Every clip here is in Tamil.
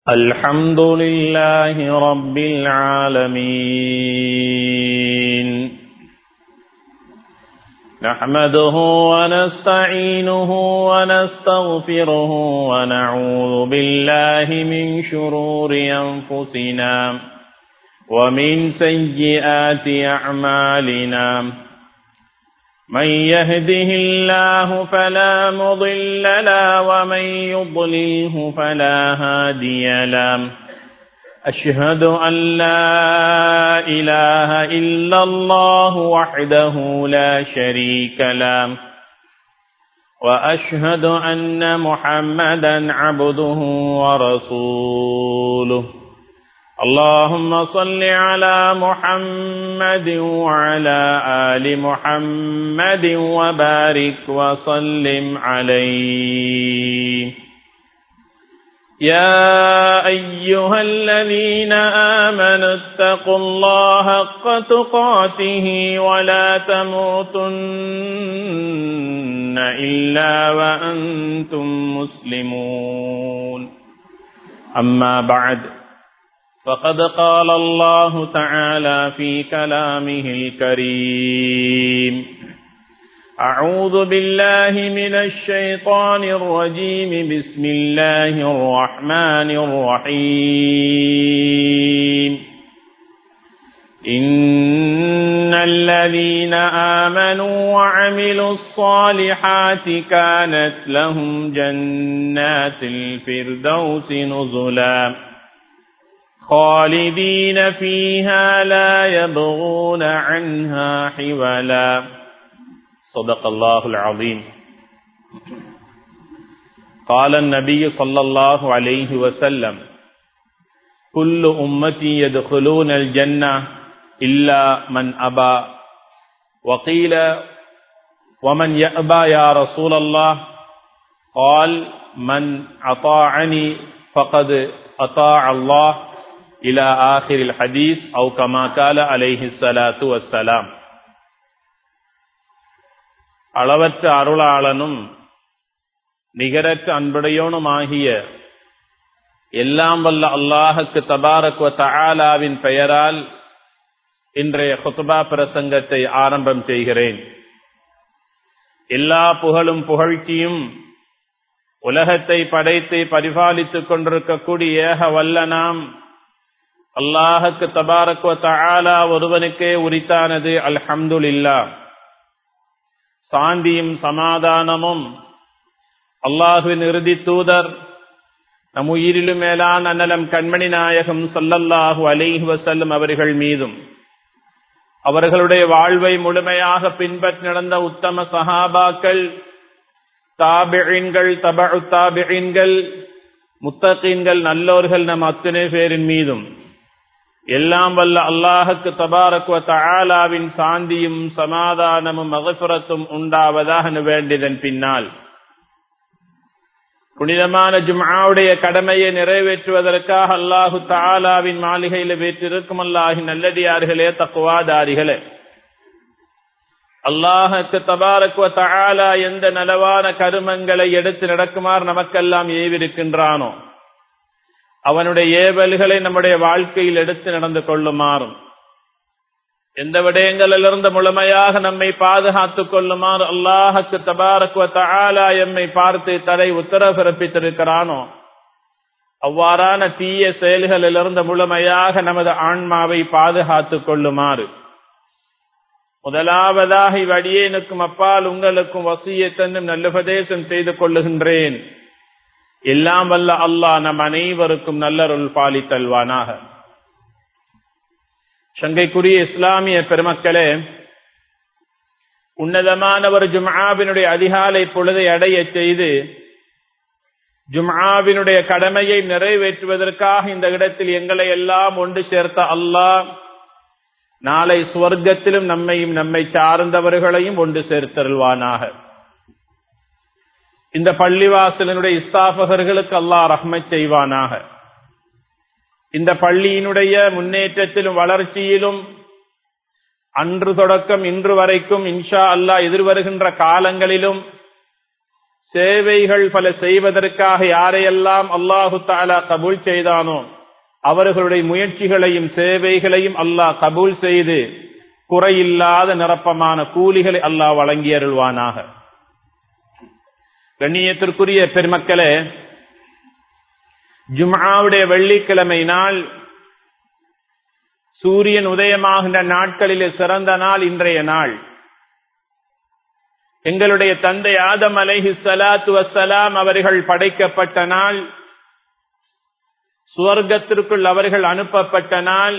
الحمد لله رب العالمين نحمده ونستعينه ونستغفره ونعوذ بالله من شرور أنفسنا ومن سيئات أعمالنا من يهده الله فلا مضل له ومن يضلله فلا هادي له أشهد أن لا إله إلا الله وحده لا شريك له وأشهد أن محمدا عبده ورسوله اللهم صل على محمد وعلى آل محمد وبارك وسلم عليه يا أيها الذين آمنوا اتقوا الله حق تقاته ولا تموتن إلا وأنتم مسلمون أما بعد فقد قال الله تعالى في كلامه الكريم أعوذ بالله من الشيطان الرجيم بسم الله الرحمن الرحيم إن الذين آمنوا وعملوا الصالحات كانت لهم جنات الفردوس نزلاً خالدين فيها لا يبغون عنها حولا صدق الله العظيم قال النبي صلى الله عليه وسلم كل أمتي يدخلون الجنة إلا من أبى وقيل ومن يأبى يا رسول الله قال من أطاعني فقد أطاع الله إلى آخر الحديث أو كما قال عليه الصلاة والسلام அளவற்ற அருளாளனும் நிகரற்ற அன்புடையோனுமாகிய எல்லாம் வல்ல அல்லாஹுக்கு தபாரக் தஆலாவின் பெயரால் இன்றைய குத்துபா பிரசங்கத்தை ஆரம்பம் செய்கிறேன் எல்லா புகழும் புகழ்ச்சியும் உலகத்தை படைத்து பரிபாலித்துக் கொண்டிருக்கக்கூடிய ஏக வல்ல நாம் அல்லாஹுக்கு தபாரக்வ தஆலா ஒருவனுக்கே உரித்தானது அல்ஹம்துலில்லா சாந்தியும் சமாதானமும் அல்லாஹுவின் இறுதி தூதர் நம் உயிரிலும் மேலான அன்னலம் கண்மணி நாயகம் சொல்லல்லாஹு அலைஹி வசல்லம் அவர்கள் மீதும் அவர்களுடைய வாழ்வை முழுமையாக பின்பற்றி நடந்த உத்தம சஹாபாக்கள் தாபிழின்கள் தபு தாபிழின்கள் முத்தகீன்கள் நல்லோர்கள் நம் அத்தனை பேரின் மீதும் எல்லாம் வல்ல அல்லாஹுக்கு தபாரக்குவ தஆலாவின் சாந்தியும் சமாதானமும் மகசுரத்தும் உண்டாவதாக வேண்டியதன் பின்னால் புனிதமான ஜும்ஆவுடைய கடமையை நிறைவேற்றுவதற்காக அல்லாஹு தாலாவின் மாளிகையில் வீற்றிருக்கும் அல்லாஹின் நல்லடியார்களே தக்குவாதாரிகளே அல்லாஹுக்கு தபாரக்குவ தஆலா எந்த நலவான கருமங்களை எடுத்து நடக்குமாறு நமக்கெல்லாம் ஏவிருக்கின்றானோ அவனுடைய ஏவல்களை நம்முடைய வாழ்க்கையில் எடுத்து நடந்து கொள்ளுமாறும் எந்த விடயங்களிலிருந்து முழுமையாக நம்மை பாதுகாத்துக் கொள்ளுமாறு அல்லாஹுக்கு தபாரக்குவ தஆலா எம்மை பார்த்து தலை உத்தரவு பிறப்பித்திருக்கிறானோ அவ்வாறான தீய செயல்களிலிருந்து முழுமையாக நமது ஆன்மாவை பாதுகாத்துக் கொள்ளுமாறு முதலாவதாக இவ்வடியேனுக்கும் அப்பால் உங்களுக்கும் வசியத்தன்னும் நல்லுபதேசம் செய்து கொள்ளுகின்றேன் எல்லாம் வல்ல அல்லாஹ் நம் அனைவருக்கும் நல்லருள் பாலித்தல்வானாக சங்கைக்குரிய இஸ்லாமிய பெருமக்களே உன்னதமான ஒரு ஜும்ஆவினுடைய அதிகாலை பொழுதை அடைய செய்து ஜும்ஆவினுடைய கடமையை நிறைவேற்றுவதற்காக இந்த இடத்தில் எங்களை எல்லாம் ஒன்று சேர்த்த அல்லாஹ் நாளை சுவர்க்கத்திலும் நம்மையும் நம்மை சார்ந்தவர்களையும் ஒன்று சேர்த்தருள்வானாக இந்த பள்ளிவாசலினுடைய இஸ்தாபகர்களுக்கு அல்லாஹ் ரஹ்மத் செய்வானாக இந்த பள்ளியினுடைய முன்னேற்றத்திலும் வளர்ச்சியிலும் அன்று தொடக்கம் இன்று வரைக்கும் இன்ஷா அல்லாஹ் எதிர்வருகின்ற காலங்களிலும் சேவைகள் பல செய்வதற்காக யாரையெல்லாம் அல்லாஹு தாலா கபூல் செய்தானோ அவர்களுடைய முயற்சிகளையும் சேவைகளையும் அல்லாஹ் கபூல் செய்து குறையில்லாத நிரப்பமான கூலிகளை அல்லாஹ் வழங்கி அருள்வானாக கண்ணியத்திற்குரிய பெருமக்களே ஜும்ஆவுடைய வெள்ளிக்கிழமை நாள் சூரியன் உதயமாகின்ற நாட்களிலே சிறந்த நாள் இன்றைய நாள் எங்களுடைய தந்தை ஆதம் அலைஹி சலாத்து வசலாம் அவர்கள் படைக்கப்பட்ட நாள் சுவர்க்கத்திற்குள் அவர்கள் அனுப்பப்பட்ட நாள்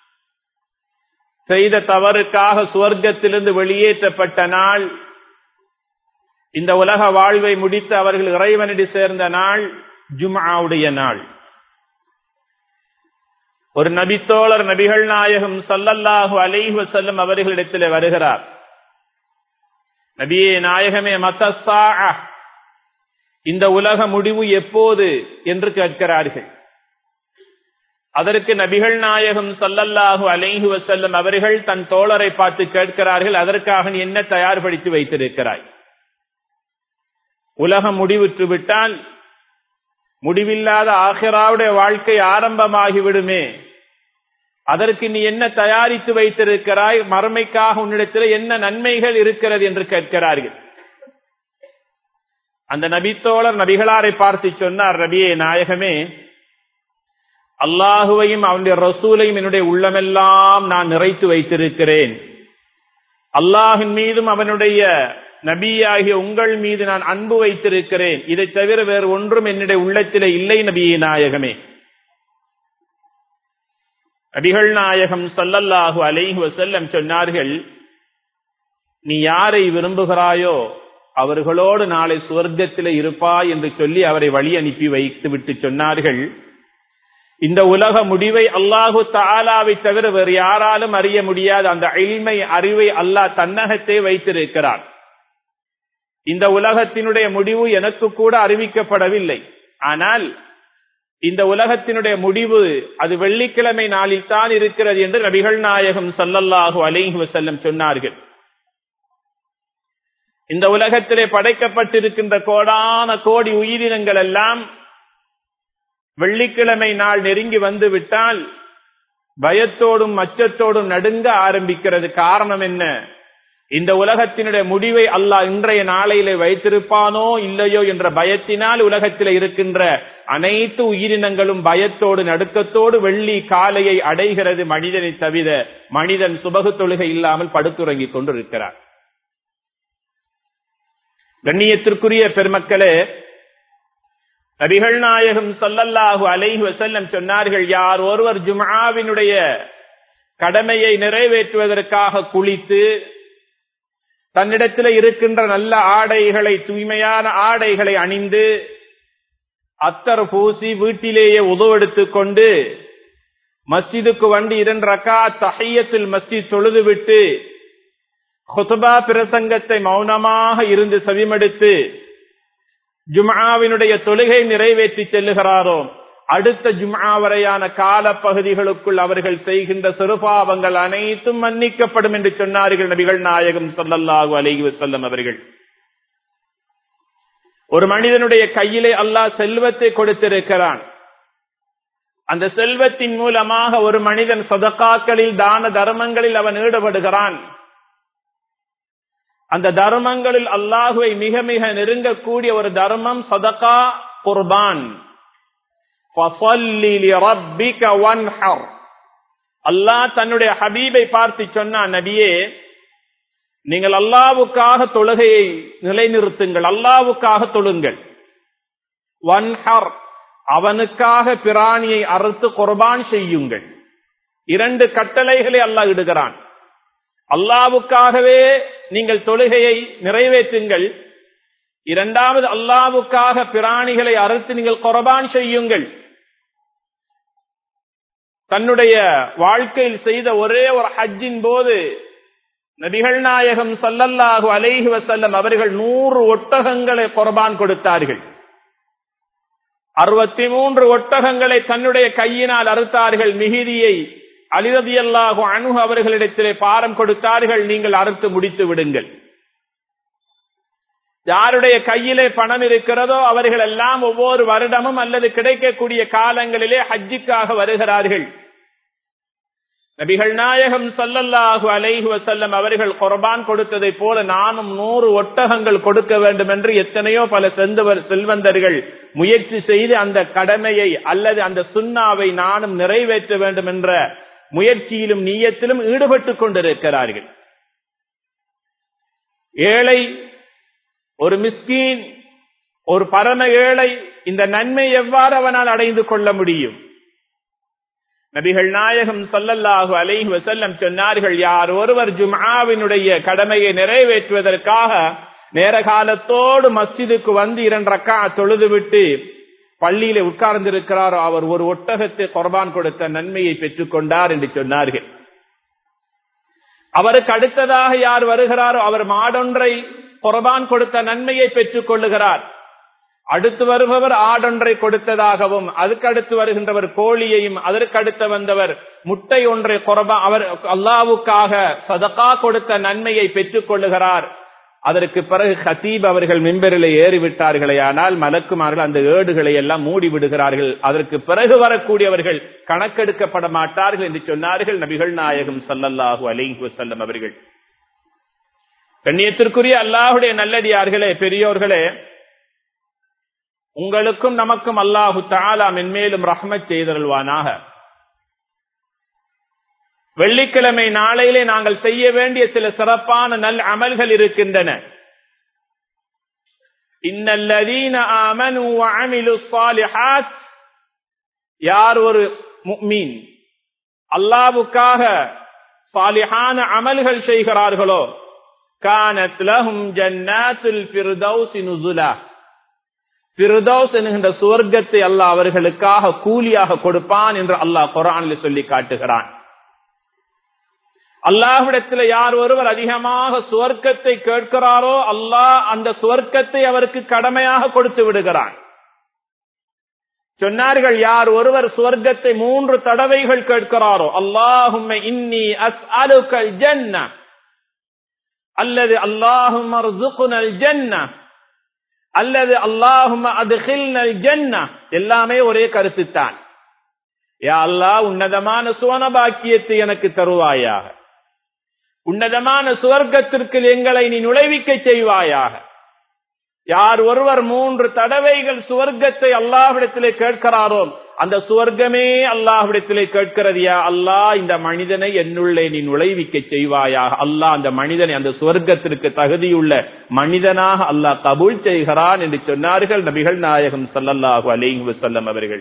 செய்த தவறுக்காக சுவர்க்கத்திலிருந்து வெளியேற்றப்பட்ட நாள் இந்த உலக வாழ்வை முடித்து அவர்கள் இறைவனடி சேர்ந்த நாள் ஜும்ஆவுடைய நாள் ஒரு நபித்தோழர் நபிகள் நாயகம் சல்லல்லாஹு அலைஹி வஸல்லம் அவர்களிடத்தில் வருகிறார் நபியே நாயகமே மத்தசா இந்த உலக முடிவு எப்போது என்று கேட்கிறார்கள் அதற்கு நபிகள் நாயகம் சல்லல்லாஹு அலைஹி வசல்லம் அவர்கள் தன் தோழரை பார்த்து கேட்கிறார்கள் அதற்காக நீ என்ன தயார்படுத்தி வைத்திருக்கிறாய் உலகம் முடிவுற்று விட்டால் முடிவில்லாத ஆகிராவுடைய வாழ்க்கை ஆரம்பமாகிவிடுமே அதற்கு நீ என்ன தயாரித்து வைத்திருக்கிறாய் மறுமைக்காக உன்னிடத்தில் என்ன நன்மைகள் இருக்கிறது என்று கேட்கிறார்கள் அந்த நபித்தோழர் நபிகளாரை பார்த்து சொன்னார் ரபியே நாயகமே அல்லாஹுவையும் அவனுடைய ரசூலையும் என்னுடைய உள்ளமெல்லாம் நான் நிறைத்து வைத்திருக்கிறேன் அல்லாஹின் மீதும் அவனுடைய நபியாகிய உங்கள் மீது நான் அன்பு வைத்திருக்கிறேன் இதை தவிர வேறு ஒன்றும் என்னுடைய உள்ளத்திலே இல்லை நபியே நாயகமே நபிகள் நாயகம் சொல்லல்லாஹு அலைஹி வசல்லம் சொன்னார்கள் நீ யாரை விரும்புகிறாயோ அவர்களோடு நாளை சுவர்க்கத்திலே இருப்பாய் என்று சொல்லி அவரை வழி அனுப்பி வைத்து விட்டு சொன்னார்கள் இந்த உலக முடிவை அல்லாஹு தாலாவை தவிர வேறு யாராலும் அறிய முடியாத அந்த அழிமை அறிவை அல்லாஹ் தன்னகத்தே வைத்திருக்கிறார் இந்த உலகத்தினுடைய முடிவு எனக்கு கூட அறிவிக்கப்படவில்லை ஆனால் இந்த உலகத்தினுடைய முடிவு அது வெள்ளிக்கிழமை நாளில் தான் இருக்கிறது என்று நபிகள் நாயகம் சல்லல்லாஹு அலைஹி வசல்லம் சொன்னார்கள் இந்த உலகத்திலே படைக்கப்பட்டிருக்கின்ற கோடான கோடி உயிரினங்கள் எல்லாம் வெள்ளிக்கிழமை நாள் நெருங்கி வந்து விட்டால் பயத்தோடும் அச்சத்தோடும் நடுங்க ஆரம்பிக்கிறது காரணம் என்ன இந்த உலகத்தினுடைய முடிவை அல்லாஹ் இன்றைய நாளையிலே வைத்திருப்பானோ இல்லையோ என்ற பயத்தினால் உலகத்தில் இருக்கின்ற அனைத்து உயிரினங்களும் பயத்தோடு நடுக்கத்தோடு வெள்ளி காலையை அடைகிறது மனிதனை தவிர மனிதன் சுபகு தொழுகை இல்லாமல் படுத்துறங்கிக் கொண்டிருக்கிறார் கண்ணியத்திற்குரிய பெருமக்களே நபிகள் நாயகம் சொல்லல்லாஹு அலைஹி வசல்லம் சொன்னார்கள் யார் ஒருவர் ஜும்ஆவினுடைய கடமையை நிறைவேற்றுவதற்காக குளித்து தன்னிடத்தில் இருக்கின்ற நல்ல ஆடைகளை தூய்மையான ஆடைகளை அணிந்து அத்தர் பூசி வீட்டிலேயே உதவெடுத்துக் கொண்டு மஸ்ஜிதுக்கு வந்து இரண்டு ரக்கா தஹையத்தில் மஸ்ஜித் தொழுதுவிட்டு ஹுதுபா பிரசங்கத்தை மௌனமாக இருந்து செவிமடுத்து ஜும்ஆவினுடைய தொழுகை நிறைவேற்றி செல்லுகிறாரோ அடுத்த ஜும்ஆ வரையான கால பகுதிகளுக்குள் அவர்கள் செய்கின்ற சிறுபாவங்கள் அனைத்தும் மன்னிக்கப்படும் என்று சொன்னார்கள் நபிகள் நாயகம் சொல்லல்லாஹு அலைஹி வஸல்லம் அவர்கள் ஒரு மனிதனுடைய கையிலே அல்லாஹ் செல்வத்தை கொடுத்திருக்கிறான் அந்த செல்வத்தின் மூலமாக ஒரு மனிதன் சதக்காக்களில் தான தர்மங்களில் அவன் ஈடுபடுகிறான் அந்த தர்மங்களில் அல்லாஹுவை மிக மிக நெருங்கக்கூடிய ஒரு தர்மம் சதகா குர்பான் அல்லாஹ் தன்னுடைய ஹபீபை பார்த்து சொன்னான் நபியே நீங்கள் அல்லாவுக்காக தொழுகையை நிலைநிறுத்துங்கள் அல்லாவுக்காக தொழுங்கள் வன்ஹர் அவனுக்காக பிராணியை அறுத்து குர்பான் செய்யுங்கள் இரண்டு கட்டளைகளை அல்லாஹ் இடுகிறான் அல்லாவுக்காகவே நீங்கள் தொழுகையை நிறைவேற்றுங்கள் இரண்டாவது அல்லாவுக்காக பிராணிகளை அறுத்து நீங்கள் குரபான் செய்யுங்கள் தன்னுடைய வாழ்க்கையில் செய்த ஒரே ஒரு ஹஜ்ஜின் போது நபிகள் நாயகம் சல்லல்லாஹு அலைஹி வசல்லம் அவர்கள் நூறு ஒட்டகங்களை குரபான் கொடுத்தார்கள் அறுபத்தி மூன்று ஒட்டகங்களை தன்னுடைய கையினால் அறுத்தார்கள் மிகுதியை அலிரதி அல்லாஹு அணு அவர்களிடத்திலே பாரம் கொடுத்தார்கள் நீங்கள் அறுத்து முடித்து விடுங்கள் யாருடைய கையிலே பணம் இருக்கிறதோ அவர்கள் எல்லாம் ஒவ்வொரு வருடமும் அல்லது கிடைக்கக்கூடிய காலங்களிலே ஹஜ்ஜிக்காக வருகிறார்கள் நபிகள் நாயகம் சல்லல்லாஹு அலைஹி வசல்லம் அவர்கள் குர்பான் கொடுத்ததை போல நானும் நூறு ஒட்டகங்கள் கொடுக்க வேண்டும் என்று எத்தனையோ பல செந்தவர் செல்வந்தர்கள் முயற்சி செய்து அந்த கடமையை அல்லது அந்த சுண்ணாவை நானும் நிறைவேற்ற வேண்டும் என்ற முயற்சியிலும் நீயத்திலும் ஈடுபட்டுக் கொண்டிருக்கிறார்கள் ஏழை ஒரு மிஸ்கீன் ஒரு பரம ஏழை இந்த நன்மை எவ்வாறு அவனால் அடைந்து கொள்ள முடியும் நபிகள் நாயகம் சல்லல்லாஹு அலைஹி வசல்லம் சொன்னார்கள் யார் ஒருவர் ஜும்ஆவினுடைய கடமையை நிறைவேற்றுவதற்காக நேர காலத்தோடு மஸ்ஜிதுக்கு வந்து இரண்டு ரக்கா தொழுதுவிட்டு பள்ளியில உட்கார்ந்திருக்கிறாரோ அவர் ஒரு ஒட்டகத்தை குர்பான் கொடுத்த நன்மையை பெற்றுக் கொண்டார் என்று சொன்னார்கள் அவருக்கு அடுத்ததாக யார் வருகிறாரோ அவர் மாடொன்றை குர்பான் கொடுத்த நன்மையை பெற்றுக் கொள்ளுகிறார் அடுத்து வருபவர் ஆடொன்றை கொடுத்ததாகவும் அதுக்கு அடுத்து வருகின்றவர் கோழியையும் அதற்கு அடுத்து வந்தவர் முட்டை ஒன்றை குறபா அவர் அல்லாவுக்காக சதக்கா கொடுத்த நன்மையை பெற்றுக் கொள்ளுகிறார் அதற்கு பிறகு ஹசீப் அவர்கள் மின்பரில் ஏறிவிட்டார்களே ஆனால் மலக்குமார்கள் அந்த ஏடுகளை எல்லாம் மூடி விடுகிறார்கள் அதற்கு பிறகு வரக்கூடியவர்கள் கணக்கெடுக்கப்பட மாட்டார்கள் என்று சொன்னார்கள் நபிகள் நாயகம் சல்லல்லாஹு அலைஹி வசல்லம் அவர்கள் கண்ணியத்திற்குரிய அல்லாஹுடைய நல்லடியார்களே பெரியோர்களே உங்களுக்கும் நமக்கும் அல்லாஹு தாலா மென்மேலும் ரஹ்மத் செய்தருள்வானாக வெள்ளிக்கிழமை நாளையிலே நாங்கள் செய்ய வேண்டிய சில சிறப்பான நல் அமல்கள் இருக்கின்றன இன்னல்லதீன ஆமனு வஅமிலு ஸாலிஹாத் யார் ஒரு முஃமின் அல்லாஹ்வுக்காக சாலிஹான அமல்கள் செய்கிறார்களோ கானத் லஹும் ஜன்னாத்துல் ஃபிர்தௌஸ் நுசுலா பிரதோஸ் என்கின்ற சுவர்க்கத்தை அல்லாஹ் அவர்களுக்காக கூலியாக கொடுப்பான் என்று அல்லாஹ் குரானில் சொல்லி காட்டுகிறான் அல்லாஹ்விடத்தில் யார் ஒருவர் அதிகமாக சுவர்க்கத்தை கேட்கிறாரோ அல்லாஹ் அந்த சுவர்க்கத்தை அவருக்கு கடமையாக கொடுத்து விடுகிறான் சொன்னார்கள் யார் ஒருவர் சுவர்க்கத்தை மூன்று தடவைகள் கேட்கிறாரோ அல்லாஹும் இன்னி அஸ் அலுக்கல் ஜன்ன அல்லது அல்லாஹும் ஜன்ன அல்லது அல்லாஹும் எல்லாமே ஒரே கருத்துத்தான் யா அல்லாஹ் உன்னதமான சுவனபாக்கியத்தை எனக்கு தருவாயாக உன்னதமான சுவர்க்கத்திற்கு எங்களை நீ நுழைவிக்க செய்வாயாக யார் ஒருவர் மூன்று தடவைகள் சுவர்க்கத்தை அல்லாஹ்விடத்திலே கேட்கிறாரோ அந்த சுவர்க்கமே அல்லாஹ்விடத்திலே கேட்கிறது யா அல்லாஹ் இந்த மனிதனை என்னுள்ளே நீ நுழைவிக்க செய்வாயாக அல்லாஹ் அந்த மனிதனை அந்த சுவர்க்கத்திற்கு தகுதியுள்ள மனிதனாக அல்லாஹ் கபூல் செய்கிறான் என்று சொன்னார்கள் நபிகள் நாயகம் சல்லல்லாஹு அலைஹி வஸல்லம் அவர்கள்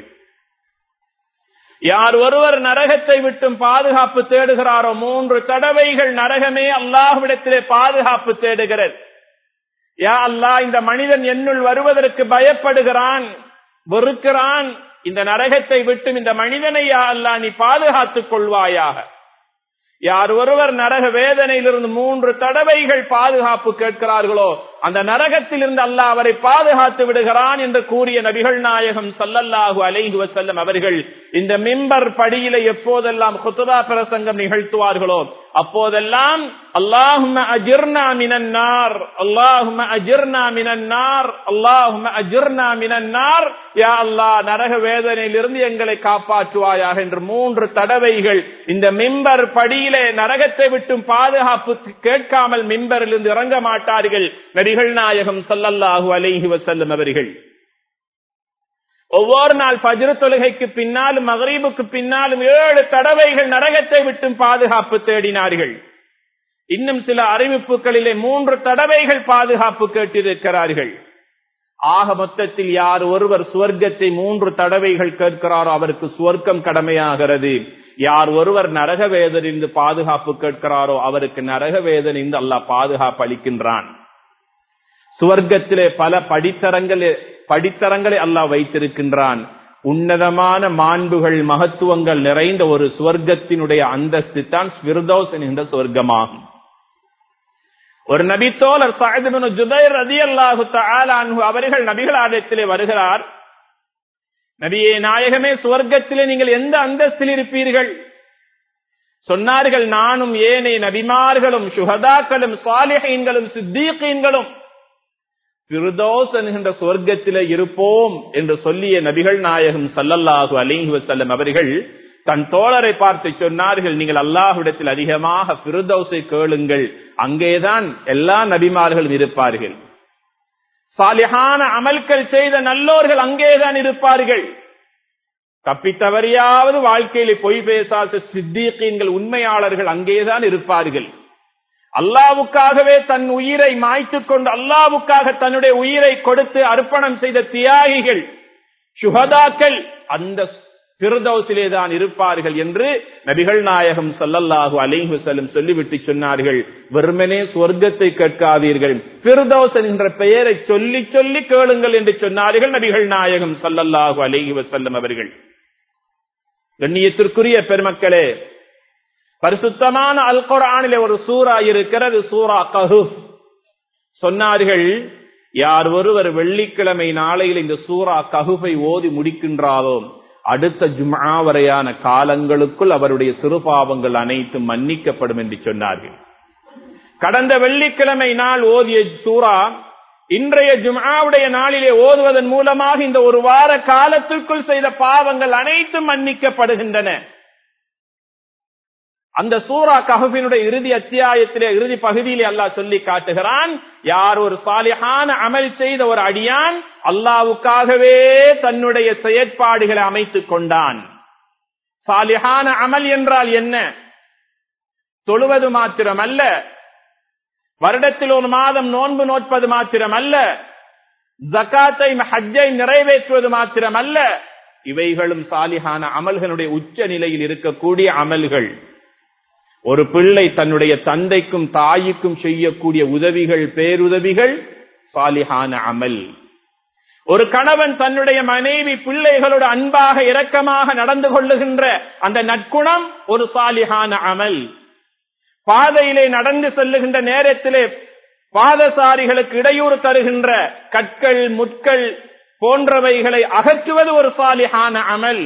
யார் ஒருவர் நரகத்தை விட்டும் பாதுகாப்பு தேடுகிறாரோ மூன்று தடவைகள் நரகமே அல்லாஹ்விடத்திலே பாதுகாப்பு தேடுகிறது யா அல்லாஹ் இந்த மனிதன் என்னுள் வருவதற்கு பயப்படுகிறான் வெறுக்கிறான் இந்த நரகத்தை விட்டும் இந்த மனிதனை யா அல்லா நீ பாதுகாத்துக் கொள்வாயாக யார் ஒருவர் நரக வேதனையிலிருந்து மூன்று தடவைகள் பாதுகாப்பு கேட்கிறார்களோ அந்த நரகத்தில் இருந்து அல்லாஹ் அவரை பாதுகாத்து விடுகிறான் என்று கூறிய நபிகள் நாயகம் சல்லல்லாஹு அலைஹி வசல்லம் அவர்கள் இந்த மிம்பர் படியில எப்போதெல்லாம் குத்துபா பிரசங்கம் நிகழ்த்துவார்களோ அப்போதெல்லாம் அல்லாஹும அஜிர்னா மினன்னார் அல்லாஹும அஜிர்னா மினன்னார் அல்லாஹும அஜிர்னா மினன்னார் யா அல்லாஹ் நரக வேதனையிலிருந்து எங்களை காப்பாற்றுவாயாக என்று மூன்று தடவைகள் இந்த மிம்பர் படியிலே நரகத்தை விட்டும் பாதுகாப்பு கேட்காமல் மிம்பரில் இருந்து இறங்க மாட்டார்கள் நபிகள் நாயகம் சல்லல்லாஹு அலைஹி வசல்லம் அவர்கள் ஒவ்வொரு நாள் பஜ்ரு தொழுகைக்கு பின்னாலும் மகரீபுக்கு பின்னாலும் ஏழு தடவைகள் நரகத்தை விட்டும் பாதுகாப்பு தேடினார்கள் இன்னும் சில அறிவிப்புகளிலே மூன்று தடவைகள் பாதுகாப்பு கேட்டிருக்கிறார்கள் ஆக மொத்தத்தில் யார் ஒருவர் சுவர்க்கத்தை மூன்று தடவைகள் கேட்கிறாரோ அவருக்கு சுவர்க்கம் கடமையாகிறது யார் ஒருவர் நரக வேதனிந்து பாதுகாப்பு கேட்கிறாரோ அவருக்கு நரக வேதனிந்து அல்லாஹ் பாதுகாப்பு அளிக்கின்றான் சுவர்க்கத்திலே பல படித்தரங்கள் படித்தரங்களை அல்லாஹ் வைத்திருக்கின்றான் உன்னதமான மாண்புகள் மகத்துவங்கள் நிறைந்த ஒரு சுவர்க்கத்தினுடைய அந்தஸ்து தான் ஸ்விர்தோஸ் என்கின்ற சுவர்க்கமாகும் ஒரு நபித்தோழர் சாயிதுபின் ஜுபைர் ரதி அல்லாஹு அன்ஹு அவர்கள் நபிகளாதத்திலே வருகிறார் நபியே நாயகமே சுவர்க்கத்திலே நீங்கள் எந்த அந்தஸ்தில் இருப்பீர்கள் சொன்னார்கள் நானும் ஏனே நபிமார்களும் சுகதாக்களும் சாலிஹீன்களும் சித்தீக்கீன்களும் பிரதோஸ் என்கின்ற சொர்க்கத்திலே இருப்போம் என்று சொல்லிய நபிகள் நாயகம் சல்லல்லாஹு அலிஹி வசல்லம் அவர்கள் தன் தோழரை பார்த்து சொன்னார்கள் நீங்கள் அல்லாஹ்விடத்தில் அதிகமாக பிரதோஸை கேளுங்கள் அங்கேதான் எல்லா நபிமார்களும் இருப்பார்கள் சாலிஹான அமல்கள் செய்த நல்லோர்கள் அங்கேதான் இருப்பார்கள் தப்பித்தவரையாவது வாழ்க்கையில பொய் பேசாத சித்தீக்கீன்கள் உண்மையாளர்கள் அங்கேதான் இருப்பார்கள் அல்லாவுக்காகவே தன் உயிரை மாய்த்து கொண்டு அல்லாவுக்காக தன்னுடைய உயிரை கொடுத்து அர்ப்பணம் செய்த தியாகிகள் சுகதாக்கள் அந்த பிரதோசிலே தான் இருப்பார்கள் என்று நபிகள் நாயகம் சல்லல்லாஹு அலைஹி செல்லும் சொல்லிவிட்டு சொன்னார்கள் வெறுமனே சொர்க்கத்தை கேட்காதீர்கள் பிரதோஸ் என்கின்ற பெயரை சொல்லி சொல்லி கேளுங்கள் என்று சொன்னார்கள் நபிகள் நாயகம் சல்லல்லாஹு அலைஹி வசல்லம் அவர்கள் கண்ணியத்திற்குரிய பெருமக்களே பரிசுத்தமான அல் குரானிலே ஒரு சூறா இருக்கிறது சூரா கஹு சொன்னார்கள் யார் ஒருவர் வெள்ளிக்கிழமை நாளையில் இந்த சூரா கஹுவை ஓதி முடிக்கின்றாரோ அடுத்த ஜுமா வரையான காலங்களுக்குள் அவருடைய சிறுபாவங்கள் அனைத்தும் மன்னிக்கப்படும் என்று சொன்னார்கள் கடந்த வெள்ளிக்கிழமை நாள் ஓதிய சூரா இன்றைய ஜுமாவுடைய நாளிலே ஓதுவதன் மூலமாக இந்த ஒரு வார காலத்திற்குள் செய்த பாவங்கள் அனைத்தும் மன்னிக்கப்படுகின்றன அந்த சூரா கஹபினுடைய இறுதி அத்தியாயத்திலே இறுதி பகுதியிலே அல்லாஹ் சொல்லி காட்டுகிறான் யார் ஒரு சாலிஹான அமல் செய்த ஒரு அடியான் அல்லாவுக்காகவே தன்னுடைய செயற்பாடுகளை அமைத்துக் கொண்டான் சாலிஹான அமல் என்றால் என்ன தொழுவது மாத்திரம் அல்ல வருடத்தில் ஒரு மாதம் நோன்பு நோட்பது மாத்திரம் அல்ல ஜக்காத்தை ஹஜ்ஜை நிறைவேற்றுவது மாத்திரம் அல்ல இவைகளும் சாலிஹான அமல்களுடைய உச்ச நிலையில் இருக்கக்கூடிய அமல்கள் ஒரு பிள்ளை தன்னுடைய தந்தைக்கும் தாய்க்கும் செய்யக்கூடிய உதவிகள் பேருதவிகள் சாலிஹான அமல் ஒரு கணவன் தன்னுடைய மனைவி பிள்ளைகளோடு அன்பாக இரக்கமாக நடந்து கொள்ளுகின்ற அந்த நற்குணம் ஒரு சாலிஹான அமல் பாதையிலே நடந்து செல்லுகின்ற நேரத்திலே பாதசாரிகளுக்கு இடையூறு தருகின்ற கற்கள் முட்கள் போன்றவைகளை அகற்றுவது ஒரு சாலிஹான அமல்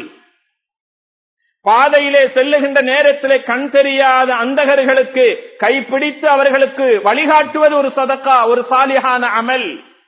பாதையிலே செல்லுகின்ற நேரத்திலே கண் தெரியாத அந்தகர்களுக்கு கைப்பிடித்து அவர்களுக்கு வழிகாட்டுவது ஒரு சதக்கா ஒரு சாலிஹான அமல்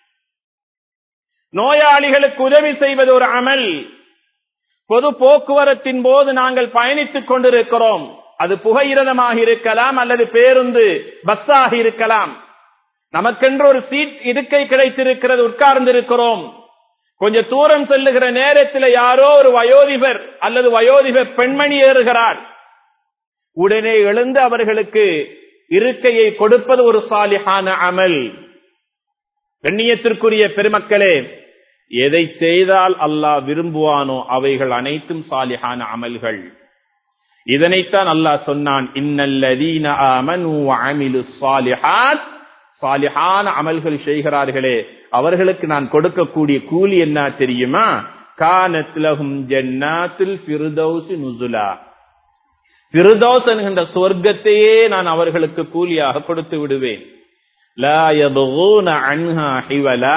நோயாளிகளுக்கு உதவி செய்வது ஒரு அமல் பொது போக்குவரத்தின் போது நாங்கள் பயணித்துக் கொண்டிருக்கிறோம் அது புகையிரதமாக இருக்கலாம் அல்லது பேருந்து பஸ்ஸாக இருக்கலாம் நமக்கென்று ஒரு சீட் இருக்கை கிடைத்திருக்கிறது உட்கார்ந்து இருக்கிறோம் கொஞ்ச தூரம் செல்லுகிற நேரத்தில் யாரோ ஒரு வயோதிபர் அல்லது வயோதிபர் பெண்மணி ஏறுகிறார் உடனே எழுந்து அவர்களுக்கு இருக்கையை கொடுப்பது ஒரு சாலிஹான அமல் கண்ணியத்திற்குரிய பெருமக்களே எதை செய்தால் அல்லாஹ் விரும்புவானோ அவைகள் அனைத்தும் சாலிஹான அமல்கள் இதனைத்தான் அல்லாஹ் சொன்னான் இன்னல்லதீன ஆமனு வஅமிலு ஸாலிஹாத் சாலிஹான அமல்கள் செய்கிறார்களே அவர்களுக்கு நான் கொடுக்கக்கூடிய கூலி என்ன தெரியுமா கானத் லஹும் ஜன்னாத்துல் ஃபிர்தௌஸ் நுசுலா ஃபிர்தௌஸ் என்கின்ற சொர்க்கத்தையே நான் அவர்களுக்கு கூலியாக கொடுத்து விடுவேன் லா யபூன அன்ஹா ஹிவலா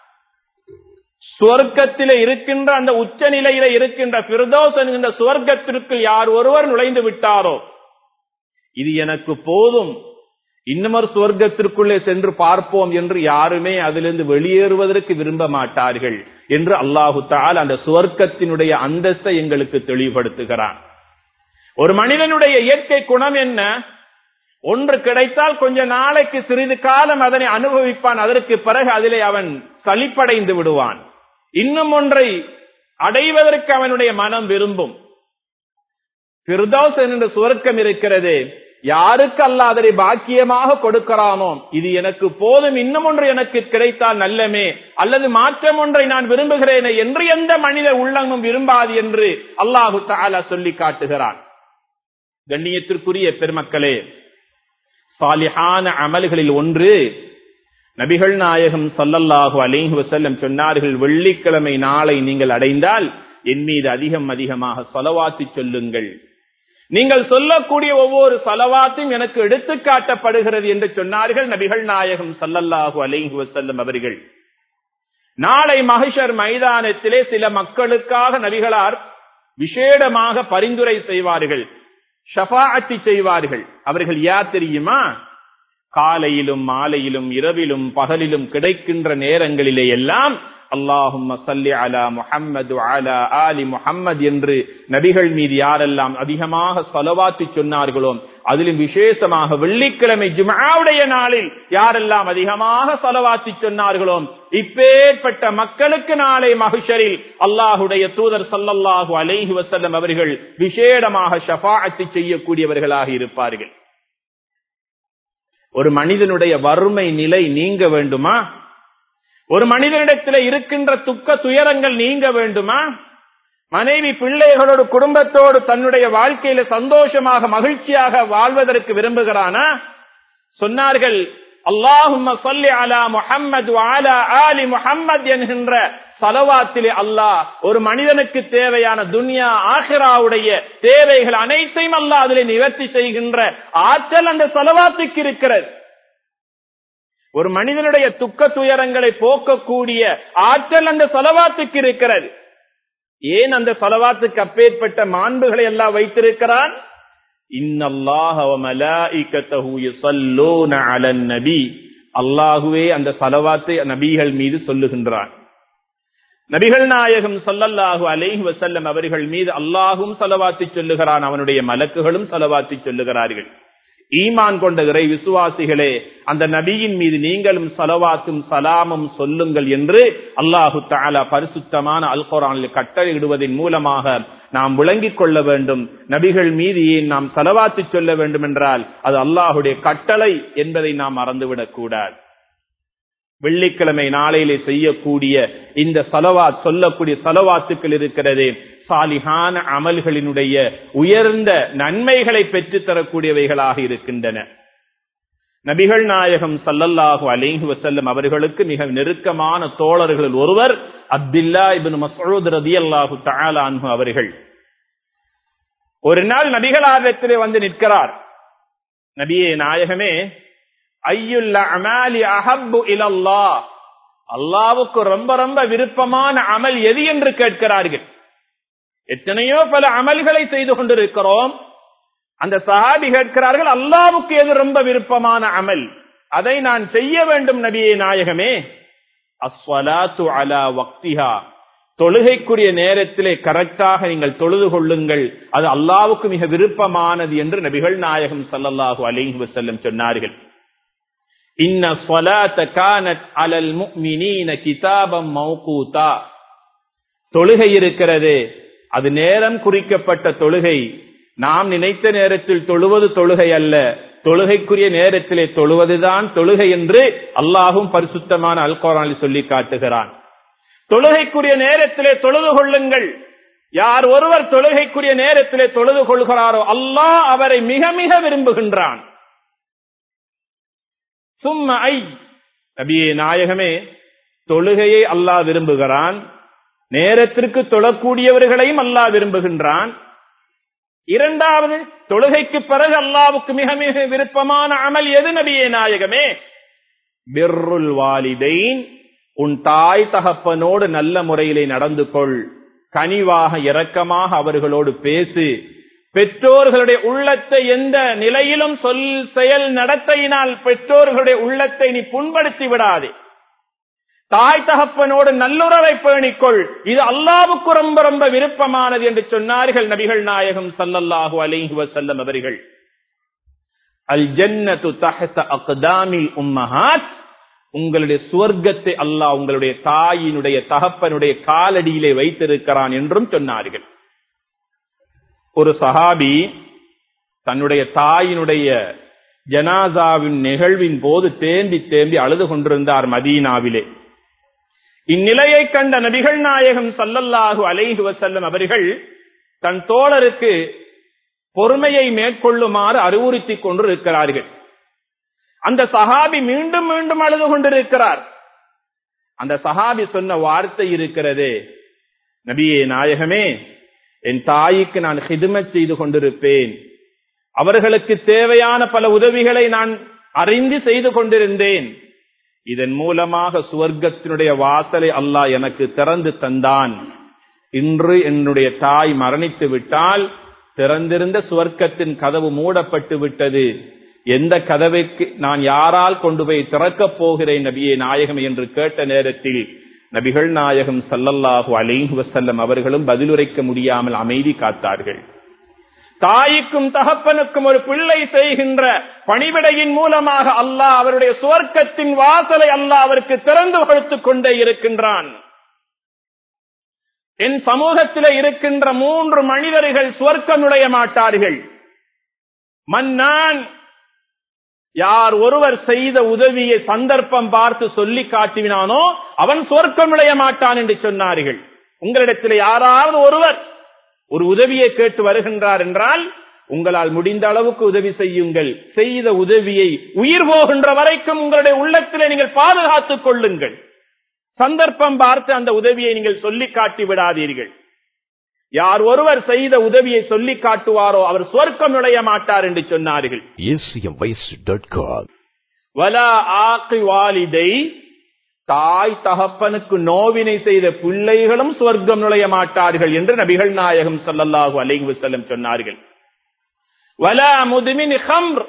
சுவர்க்கத்தில இருக்கின்ற அந்த உச்ச நிலையில இருக்கின்ற பிரதோஸ் என்கின்ற சுவர்க்கத்திற்கு யார் ஒருவர் நுழைந்து விட்டாரோ இது எனக்கு போதும் இன்னமொரு சுவர்க்கத்திற்குள்ளே சென்று பார்ப்போம் என்று யாருமே அதிலிருந்து வெளியேறுவதற்கு விரும்ப மாட்டார்கள் என்று அல்லாஹு தால் அந்த சுவர்க்கத்தினுடைய அந்தஸ்தை எங்களுக்கு தெளிவுபடுத்துகிறான் ஒரு மனிதனுடைய இயற்கை குணம் என்ன ஒன்று கிடைத்தால் கொஞ்ச நாளைக்கு சிறிது காலம் அதனை அனுபவிப்பான் அதற்கு பிறகு அதிலே அவன் சலிப்படைந்து விடுவான் இன்னும் ஒன்றை அடைவதற்கு அவனுடைய மனம் விரும்பும் பிரதோஸ் என்ற சுவர்க்கம் இருக்கிறது யாருக்கு அல்ல அதனை பாக்கியமாக கொடுக்கிறானோ இது எனக்கு போதும் இன்னும் ஒன்று எனக்கு கிடைத்தால் நல்லமே அல்லது மாற்றம் ஒன்றை நான் விரும்புகிறேனே என்று எந்த மனித உள்ளமும் விரும்பாது என்று அல்லாஹு தாலா சொல்லி காட்டுகிறான் கண்ணியத்திற்குரிய பெருமக்களே சாலிஹான அமல்களில் ஒன்று நபிகள் நாயகம் சல்லல்லாஹு அலைஹி வசல்லம் சொன்னார்கள் வெள்ளிக்கிழமை நாளை நீங்கள் அடைந்தால் என் மீது அதிகம் அதிகமாக சொலவாத்தி சொல்லுங்கள் நீங்கள் சொல்லக்கூடிய ஒவ்வொரு சலவாத்தையும் எனக்கு எடுத்து காட்டப்படுகிறது என்று சொன்னார்கள் நபிகள் நாயகம் சல்லல்லாஹு அலைஹி வசல்லம் அவர்கள் நாளை மகிஷர் மைதானத்திலே சில மக்களுக்காக நபிகளார் விசேடமாக பரிந்துரை செய்வார்கள் ஷபாஅத்தி செய்வார்கள் அவர்கள் யார் தெரியுமா காலையிலும் மாலையிலும் இரவிலும் பகலிலும் கிடைக்கின்ற நேரங்களிலே எல்லாம் அல்லாஹும் சல்லி அலா முஹம்மது அலா ஆலி முஹம்மது என்று நபிகள் மீது யாரெல்லாம் அதிகமாக செலவாத்தி சொன்னார்களோ அதிலும் விசேஷமாக வெள்ளிக்கிழமை ஜுமாவுடைய நாளில் யாரெல்லாம் அதிகமாக செலவாத்தி சொன்னார்களோ இப்பேற்பட்ட மக்களுக்கு நாளை மகிஷரில் அல்லாஹுடைய தூதர் சல்லல்லாஹு அலைஹி வசல்லம் அவர்கள் விசேடமாக ஷபாஅத்து செய்யக்கூடியவர்களாக இருப்பார்கள் ஒரு மனிதனுடைய வறுமை நிலை நீங்க வேண்டுமா ஒரு மனிதனிடத்தில் இருக்கின்ற துக்க துயரங்கள் நீங்க வேண்டுமா மனைவி பிள்ளைகளோடு குடும்பத்தோடு தன்னுடைய வாழ்க்கையில சந்தோஷமாக மகிழ்ச்சியாக வாழ்வதற்கு விரும்புகிறானா சொன்னார்கள் அல்லாஹும் சொல்லி அலா முஹம்மது அலா ஆலி முஹம்மத் என்கின்ற சலவாத்திலே அல்லாஹ் ஒரு மனிதனுக்கு தேவையான துன்யா ஆஹிராவுடைய தேவைகள் அனைத்தையும் அல்லாஹ் அதிலே நிவர்த்தி செய்கின்ற ஆற்றல் அந்த சலவாத்துக்கு இருக்கிறது ஒரு மனிதனுடைய துக்க துயரங்களை போக்கக்கூடிய ஆற்றல் அந்த செலவாத்துக்கு இருக்கிறது ஏன் அந்த செலவாத்துக்கு அப்பேற்பட்ட மாண்புகளை எல்லாம் வைத்திருக்கிறான் அல்லாஹுவே அந்த சலவாத்தை நபிகள் மீது சொல்லுகின்றான் நபிகள் நாயகம் சொல்லல்லாஹு அலைஹி வசல்லம் அவர்கள் மீது அல்லாஹும் செலவாத்தி சொல்லுகிறான் அவனுடைய மலக்குகளும் செலவாத்தி சொல்லுகிறார்கள் ஈமான் கொண்ட இறை விசுவாசிகளே அந்த நபியின் மீது நீங்களும் சலவாத்தும் சலாமும் சொல்லுங்கள் என்று அல்லாஹு தாலா பரிசுத்தமான அல் குரானில் கட்டளையிடுவதன் மூலமாக நாம் விளங்கிக் கொள்ள வேண்டும் நபிகள் மீது ஏன் நாம் சலவாத்து சொல்ல வேண்டும் என்றால் அது அல்லாஹுடைய கட்டளை என்பதை நாம் மறந்துவிடக் கூடாது வெள்ளிக்கிழமை நாளையிலே செய்யக்கூடிய இந்த சலவாத் சொல்லக்கூடிய சலவாத்துக்கள் இருக்கிறது சாலிகான அமல்களினுடைய உயர்ந்த நன்மைகளை பெற்றுத் தரக்கூடியவைகளாக இருக்கின்றன நபிகள் நாயகம் சல்லல்லாஹு அலிஹி வசல்லம் அவர்களுக்கு மிக நெருக்கமான தோழர்களில் ஒருவர் அப்துல்லா இபின் மசூத் ரதி அல்லாஹு தாலான்ஹு அவர்கள் ஒரு நாள் நபிகளாரத்திலே வந்து நிற்கிறார் நபியே நாயகமே ஐயுல்ல அமாலி அஹப்பு இலல்லா அல்லாவுக்கு ரொம்ப ரொம்ப விருப்பமான அமல் எது என்று கேட்கிறார்கள் எத்தனையோ பல அமல்களை செய்து கொண்டிருக்கிறோம் அந்த சஹாபி கேட்கிறார்கள் அல்லாவுக்கு எது ரொம்ப விருப்பமான அமல் அதை நான் செய்ய வேண்டும் நபியே நாயகமே அஸ்வலாத்து அலா வக்திஹா தொழுகைக்குரிய நேரத்திலே கரெக்டாக நீங்கள் தொழுது கொள்ளுங்கள் அது அல்லாவுக்கு மிக விருப்பமானது என்று நபிகள் நாயகம் சல்லல்லாஹு அலிஹி வசல்லம் சொன்னார்கள் இன்ன சொலாத்த கானத் அலல் முக்மினீன கிதாபம் மௌகூதா தொழுகை இருக்கிறது அது நேரம் குறிக்கப்பட்ட தொழுகை நாம் நினைத்த நேரத்தில் தொழுவது தொழுகை அல்ல தொழுகைக்குரிய நேரத்திலே தொழுவதுதான் தொழுகை என்று அல்லாஹும் பரிசுத்தமான அல்கோரானில் சொல்லி காட்டுகிறான் தொழுகைக்குரிய நேரத்திலே தொழுது கொள்ளுங்கள் யார் ஒருவர் தொழுகைக்குரிய நேரத்திலே தொழுது கொள்கிறாரோ அல்லாஹ் அவரை மிக மிக விரும்புகின்றான் சும்ம ஐ நபியே நாயகமே தொழுகையை அல்லாஹ் விரும்புகிறான் நேரத்திற்கு தொழக்கூடியவர்களையும் அல்லாஹ் விரும்புகின்றான் இரண்டாவது தொழுகைக்கு பிறகு அல்லாவுக்கு மிக மிக விருப்பமான அமல் எது நபியே நாயகமே பிர்ருல் வாலிதைன் உன் தாய் தகப்பனோடு நல்ல முறையிலே நடந்து கொள் கனிவாக இரக்கமாக அவர்களோடு பேசு பெற்றோர்களுடைய உள்ளத்தை எந்த நிலையிலும் சொல் செயல் நடத்தையினால் பெற்றோர்களுடைய உள்ளத்தை நீ புண்படுத்தி விடாதே தாய் தகப்பனோடு நல்லுறவை பேணிக்கொள் இது அல்லாவுக்கு ரொம்ப ரொம்ப விருப்பமானது என்று சொன்னார்கள் நபிகள் நாயகம் சல்லல்லாஹு அலைஹி வசல்லம் அவர்கள் அல் ஜன்னத்து தஹத அக்தாமில் உம்மஹாத் உங்களுடைய சுவர்க்கத்தை அல்லாஹ் உங்களுடைய தாயினுடைய தகப்பனுடைய காலடியிலே வைத்திருக்கிறான் என்றும் சொன்னார்கள் ஒரு சஹாபி தன்னுடைய தாயினுடைய ஜனாசாவின் நிகழ்வின் போது தேம்பி தேம்பி அழுது கொண்டிருந்தார் மதீனாவிலே இந்நிலையை கண்ட நபிகள் நாயகம் சல்லல்லாஹு அலைஹி வசல்லம் அவர்கள் தன் தோழருக்கு பொறுமையை மேற்கொள்ளுமாறு அறிவுறுத்தி கொண்டிருக்கிறார்கள் அந்த சஹாபி மீண்டும் மீண்டும் அழுது கொண்டிருக்கிறார் அந்த சஹாபி சொன்ன வார்த்தை இருக்கிறதே நபியே நாயகமே என் தாய்க்கு நான் ஹிதுமத் செய்து கொண்டிருப்பேன் அவர்களுக்கு தேவையான பல உதவிகளை நான் அறிந்து செய்து கொண்டிருந்தேன் இதன் மூலமாக சுவர்க்கத்தினுடைய வாசலை அல்லாஹ் எனக்கு திறந்து தந்தான் இன்று என்னுடைய தாய் மரணித்து விட்டால் திறந்திருந்த சுவர்க்கத்தின் கதவு மூடப்பட்டு விட்டது எந்த கதவைக்கு நான் யாரால் கொண்டு போய் திறக்கப் போகிறேன் நபியே நாயகம் என்று கேட்ட நேரத்தில் நபிகள் நாயகம் சல்லல்லாஹு அலைஹி வசல்லம் அவர்களும் பதிலுரைக்க முடியாமல் அமைதி காத்தார்கள் தாய்க்கும் தகப்பனுக்கும் ஒரு பிள்ளை செய்கின்ற பணிவிடையின் மூலமாக அல்லாஹ் அவருடைய சுவர்க்கத்தின் வாசலை அல்லாஹ் அவருக்கு திறந்து கொடுத்துக் கொண்டே இருக்கின்றான் என் சமூகத்தில் இருக்கின்ற மூன்று மனிதர்கள் சுவர்க்கம் நுழைய மாட்டார்கள் மன்னான் யார் ஒருவர் செய்த உதவியை சந்தர்ப்பம் பார்த்து சொல்லி காட்டினானோ அவன் சொர்க்கம் நுழைய மாட்டான் என்று சொன்னார்கள் உங்களிடத்தில் யாராவது ஒருவர் ஒரு உதவியை கேட்டு வருகின்றார் என்றால் உங்களால் முடிந்த அளவுக்கு உதவி செய்யுங்கள் செய்த உதவியை உயிர் போகின்ற வரைக்கும் உங்களுடைய உள்ளத்திலே நீங்கள் பாதுகாத்துக் கொள்ளுங்கள் சந்தர்ப்பம் பார்த்து அந்த உதவியை நீங்கள் சொல்லி காட்டி விடாதீர்கள் யார் ஒருவர் செய்த உதவியை சொல்லி காட்டுவாரோ அவர் சொர்க்கம் நுழைய மாட்டார் என்று சொன்னார்கள் acmvoice.com. வலா ஆக்கி வாலிதை தாய் தகப்பனுக்கு நோவினை செய்த பிள்ளைகளும் சொர்க்கம் நுழைய மாட்டார்கள் என்று நபிகள் நாயகம் ஸல்லல்லாஹு அலைஹி வஸல்லம் சொன்னார்கள் வலா முதுமின் ஹம்ர்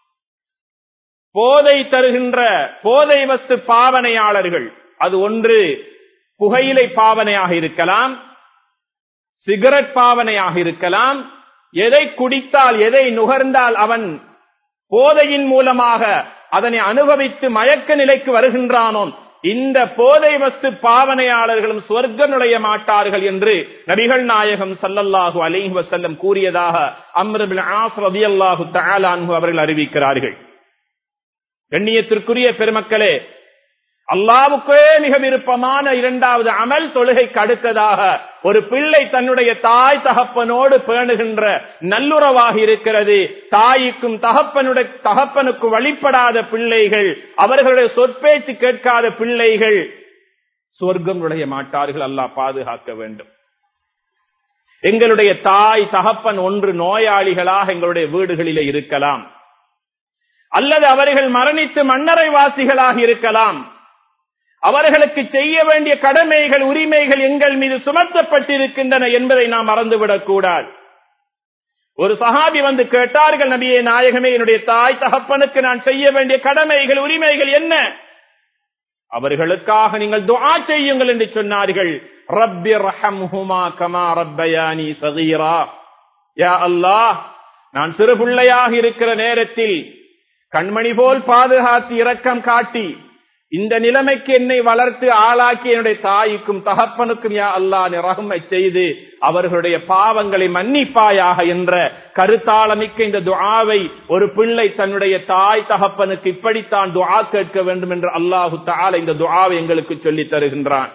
போதை தருகின்ற போதை வஸ்து பாவனையாளர்கள் அது ஒன்று புகையிலை பாவனையாக இருக்கலாம் சிகரெட் பாவனையாக இருக்கலாம் எதை குடித்தால் எதை நுகர்ந்தால் அவன் போதையின் மூலமாக அதனை அனுபவித்து மயக்க நிலைக்கு வருகின்றானோ இந்த போதை வஸ்து பாவனையாளர்களும் சொர்க்கம் நுழைய மாட்டார்கள் என்று நபிகள் நாயகம் சல்லல்லாஹு அலைஹி வஸல்லம் கூறியதாக அம்ருபின் ஆஸ் ரலியல்லாஹு தஆலா அன்ஹு அவர்கள் அறிவிக்கிறார்கள் கண்ணியத்திற்குரிய பெருமக்களே அல்லாவுக்கே மிக விருப்பமான இரண்டாவது அமல் தொழுகைக்கு அடுத்ததாக ஒரு பிள்ளை தன்னுடைய தாய் தகப்பனோடு பேணுகின்ற நல்லுறவாக இருக்கிறது தாய்க்கும் தகப்பனுடைய தகப்பனுக்கு வழிபடாத பிள்ளைகள் அவர்களுடைய சொற்பேச்சு கேட்காத பிள்ளைகள் சொர்க்கம் நுழைய மாட்டார்கள் அல்லாஹ் பாதுகாக்க வேண்டும் எங்களுடைய தாய் தகப்பன் ஒன்று நோயாளிகளாக எங்களுடைய வீடுகளிலே இருக்கலாம் அல்லது அவர்கள் மரணித்து மன்னரை வாசிகளாக இருக்கலாம் அவர்களுக்கு செய்ய வேண்டிய கடமைகள் உரிமைகள் எங்கள் மீது சுமத்தப்பட்டிருக்கின்றன என்பதை நாம் மறந்துவிடக் கூடாது ஒரு சஹாபி வந்து கேட்டார்கள் நபியே நாயகமே என்னுடைய தாய் தகப்பனுக்கு நான் செய்ய வேண்டிய கடமைகள் உரிமைகள் என்ன அவர்களுக்காக நீங்கள் துஆ செய்யுங்கள் என்று சொன்னார்கள் ரப்பி ரஹம்ஹுமா கமா ரப்பயானி சகீரா யா அல்லாஹ் நான் சிறு பிள்ளையாக இருக்கிற நேரத்தில் கண்மணி போல் பாதுகாத்து இரக்கம் காட்டி இந்த நிலைமைக்கு என்னை வளர்த்து ஆளாக்கி என்னுடைய தாய்க்கும் தகப்பனுக்கும் யா அல்லாஹ் நீ ரஹ்மை செய்து அவர்களுடைய பாவங்களை மன்னிப்பாயாக என்ற கருத்தாளமிக்க இந்த துஆவை ஒரு பிள்ளை தன்னுடைய தாய் தகப்பனுக்கு இப்படித்தான் துஆ கேட்க வேண்டும் என்று அல்லாஹு தஆலா இந்த துஆவை எங்களுக்கு சொல்லித் தருகின்றான்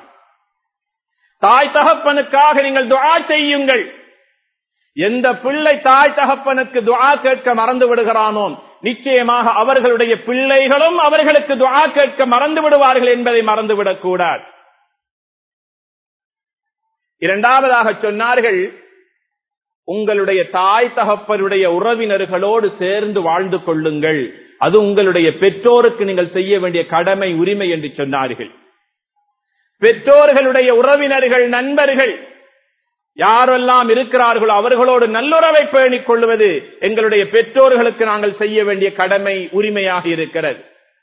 தாய் தகப்பனுக்காக நீங்கள் துஆ செய்யுங்கள் எந்த பிள்ளை தாய் தகப்பனுக்கு துஆ கேட்க மறந்து விடுகிறானோ நிச்சயமாக அவர்களுடைய பிள்ளைகளும் அவர்களுக்கு துஆ கேட்க மறந்து விடுவார்கள் என்பதை மறந்துவிடக் கூடாது இரண்டாவதாக சொன்னார்கள் உங்களுடைய தாய் தகப்பனுடைய உறவினர்களோடு சேர்ந்து வாழ்ந்து கொள்ளுங்கள் அது உங்களுடைய பெற்றோருக்கு நீங்கள் செய்ய வேண்டிய கடமை உரிமை என்று சொன்னார்கள் பெற்றோர்களுடைய உறவினர்கள் நண்பர்கள் யாரெல்லாம் இருக்கிறார்களோ அவர்களோடு நல்லுறவை பேணிக் கொள்வது எங்களுடைய பெற்றோர்களுக்கு நாங்கள் செய்ய வேண்டிய கடமை உரிமையாக இருக்கிறது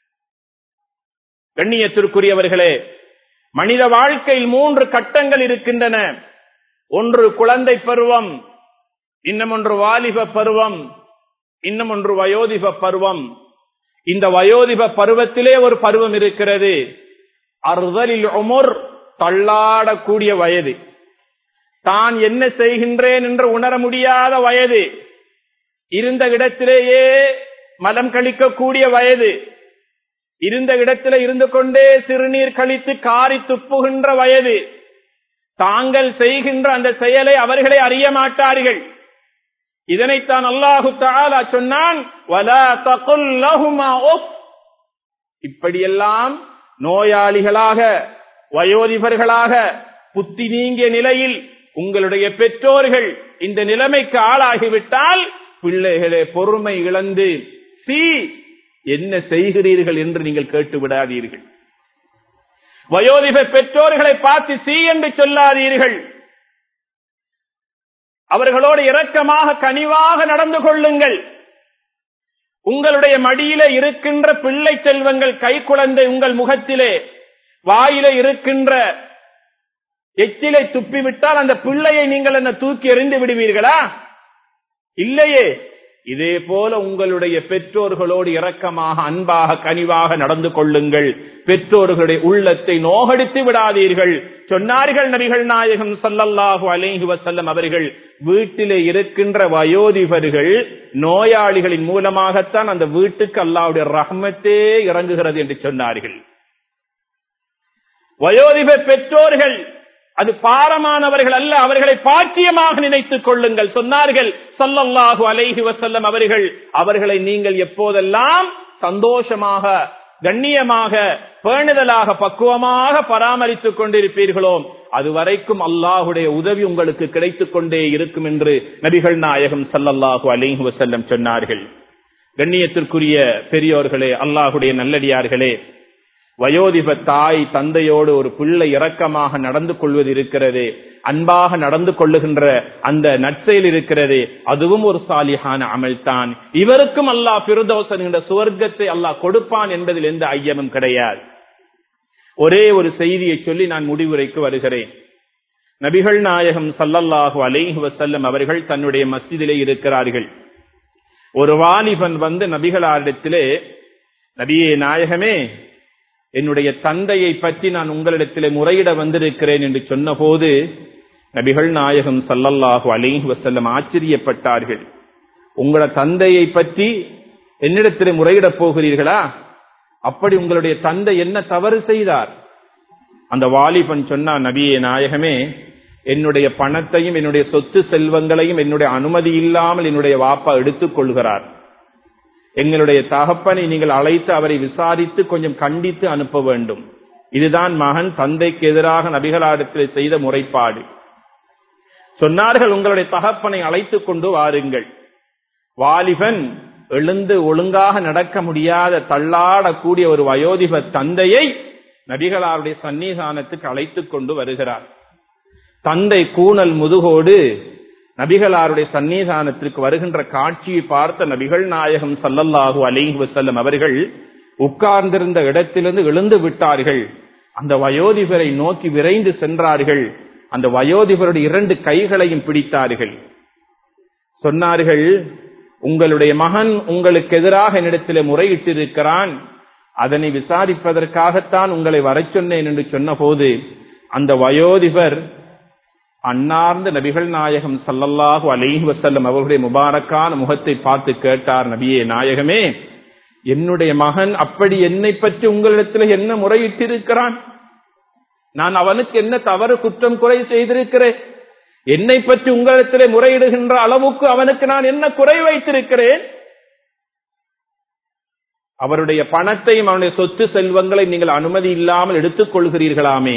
கண்ணியத்திற்குரியவர்களே மனித வாழ்க்கையில் மூன்று கட்டங்கள் இருக்கின்றன ஒன்று குழந்தை பருவம் இன்னும் ஒன்று வாலிப பருவம் இன்னும் ஒன்று வயோதிப பருவம் இந்த வயோதிப பருவத்திலே ஒரு பருவம் இருக்கிறது அறுதலில் உமர் தள்ளாடக்கூடிய வயது தான் என்ன செய்கின்றேன் என்று உணர முடியாத வயது இருந்த இடத்திலேயே மலம் கழிக்கக்கூடிய வயது இருந்த இடத்திலே இருந்து கொண்டே சிறுநீர் கழித்து காரி துப்புகின்ற வயது தாங்கள் செய்கின்ற அந்த செயலை அவர்களே அறிய மாட்டார்கள் இதனைத்தான் அல்லாஹு தாலா சொன்னான் இப்படியெல்லாம் நோயாளிகளாக வயோதிபர்களாக புத்தி நீங்கிய நிலையில் உங்களுடைய பெற்றோர்கள் இந்த நிலைமைக்கு ஆளாகிவிட்டால் பிள்ளைகளே பொறுமை இழந்து சி என்ன செய்கிறீர்கள் என்று நீங்கள் கேட்டு விடாதீர்கள் வயோதிப பெற்றோர்களை பார்த்து சி என்று சொல்லாதீர்கள் அவர்களோடு இரக்கமாக கனிவாக நடந்து கொள்ளுங்கள் உங்களுடைய மடியில இருக்கின்ற பிள்ளை செல்வங்கள் கை குழந்தை உங்கள் முகத்திலே வாயில இருக்கின்ற எச்சிலை துப்பிவிட்டால் அந்த பிள்ளையை நீங்கள் என்ன தூக்கி எறிந்து விடுவீர்களா இல்லையே இதே போல உங்களுடைய பெற்றோர்களோடு இரக்கமாக அன்பாக கனிவாக நடந்து கொள்ளுங்கள் பெற்றோர்களுடைய உள்ளத்தை நோகடித்து விடாதீர்கள் சொன்னார்கள் நபிகள் நாயகம் சல்லல்லாஹு அலைஹி வசல்லம் அவர்கள் வீட்டிலே இருக்கின்ற வயோதிபர்கள் நோயாளிகளின் மூலமாகத்தான் அந்த வீட்டுக்கு அல்லாவுடைய ரஹ்மத்தே இறங்குகிறது என்று சொன்னார்கள் வயோதிப பெற்றோர்கள் அது பாரமானவர்கள் அல்ல அவர்களை பாக்கியமாக நினைத்துக் கொள்ளுங்கள் சொன்னார்கள் சல்லல்லாஹு அலைஹி வசல்லம் அவர்கள் அவர்களை நீங்கள் எப்போதெல்லாம் சந்தோஷமாக கண்ணியமாக பேணுதலாக பக்குவமாக பராமரித்துக் கொண்டிருப்பீர்களோ அதுவரைக்கும் அல்லாஹுடைய உதவி உங்களுக்கு கிடைத்துக் கொண்டே இருக்கும் என்று நபிகள் நாயகம் சல்லல்லாஹு அலைஹி வசல்லம் சொன்னார்கள் கண்ணியத்திற்குரிய பெரியோர்களே அல்லாஹுடைய நல்லடியார்களே வயோதிப தாய் தந்தையோடு ஒரு பிள்ளை இரக்கமாக நடந்து கொள்வது இருக்கிறது அன்பாக நடந்து கொள்ளுகின்ற அந்த நற்செயல் இருக்கிறது அதுவும் ஒரு சாலியான அமல்தான் இவருக்கும் அல்லாஹ் பிரதோசன் என்ற சுவர்க்கத்தை அல்லாஹ் கொடுப்பான் என்பதில் எந்த ஐயமும் கிடையாது ஒரே ஒரு செய்தியை சொல்லி நான் முடிவுரைக்கு வருகிறேன் நபிகள் நாயகம் சல்லல்லாஹு அலைஹி வசல்லம் அவர்கள் தன்னுடைய மஸ்ஜிதிலே இருக்கிறார்கள் ஒரு வாலிபன் வந்து நபிகளாரிடத்திலே நபியே நாயகமே என்னுடைய தந்தையை பற்றி நான் உங்களிடத்திலே முறையிட வந்திருக்கிறேன் என்று சொன்னபோது நபிகள் நாயகம் சல்லல்லாஹு அலைஹி வசல்லம் ஆச்சரியப்பட்டார்கள் உங்களோட தந்தையை பற்றி என்னிடத்திலே முறையிடப் போகிறீர்களா அப்படி உங்களுடைய தந்தை என்ன தவறு செய்தார் அந்த வாலிபன் சொன்னார் நபியே நாயகமே என்னுடைய பணத்தையும் என்னுடைய சொத்து செல்வங்களையும் என்னுடைய அனுமதி இல்லாமல் என்னுடைய வாப்பா எடுத்துக் கொள்கிறார் எங்களுடைய தகப்பனை நீங்கள் அழைத்து அவரை விசாரித்து கொஞ்சம் கண்டித்து அனுப்ப வேண்டும் இதுதான் மகன் தந்தைக்கு எதிராக நபிகளாரிடத்தில் செய்த முறைப்பாடு சொன்னார்கள் உங்களுடைய தகப்பனை அழைத்துக் கொண்டு வாருங்கள் வாலிபன் எழுந்து ஒழுங்காக நடக்க முடியாத தள்ளாடக்கூடிய ஒரு வயோதிப தந்தையை நபிகளாருடைய சன்னிதானத்துக்கு அழைத்துக் கொண்டு வருகிறார் தந்தை கூணல் முதுகோடு நபிகளாருடைய சன்னிதானத்திற்கு வருகின்ற காட்சியை பார்த்த நபிகள் நாயகம் சல்லல்லாஹு அலைஹி வசல்லம் அவர்கள் உட்கார்ந்திருந்த இடத்திலிருந்து எழுந்து விட்டார்கள் அந்த வயோதிபரை நோக்கி விரைந்து சென்றார்கள் அந்த வயோதிபருடைய இரண்டு கைகளையும் பிடித்தார்கள் சொன்னார்கள் உங்களுடைய மகன் உங்களுக்கு எதிராக என்னிடத்திலே முறையிட்டிருக்கிறான் அதனை விசாரிப்பதற்காகத்தான் உங்களை வரச் சொன்னேன் என்று சொன்னபோது அந்த வயோதிபர் அன்னார்ந்த நபிகள் நாயகம் சல்லல்லாஹு அலைஹி வசல்லம் அவர்களுடைய முபாரக்கான முகத்தை பார்த்து கேட்டார் நபியே நாயகமே என்னுடைய மகன் அப்படி என்னை பற்றி உங்களிடத்தில் என்ன முறையிட்டிருக்கிறான் நான் அவனுக்கு என்ன தவறு குற்றம் குறை செய்திருக்கிறேன் என்னை பற்றி உங்களிடத்திலே முறையிடுகின்ற அளவுக்கு அவனுக்கு நான் என்ன குறை வைத்திருக்கிறேன் அவருடைய பணத்தையும் அவனுடைய சொத்து செல்வங்களை நீங்கள் அனுமதி இல்லாமல் எடுத்துக் கொள்கிறீர்களாமே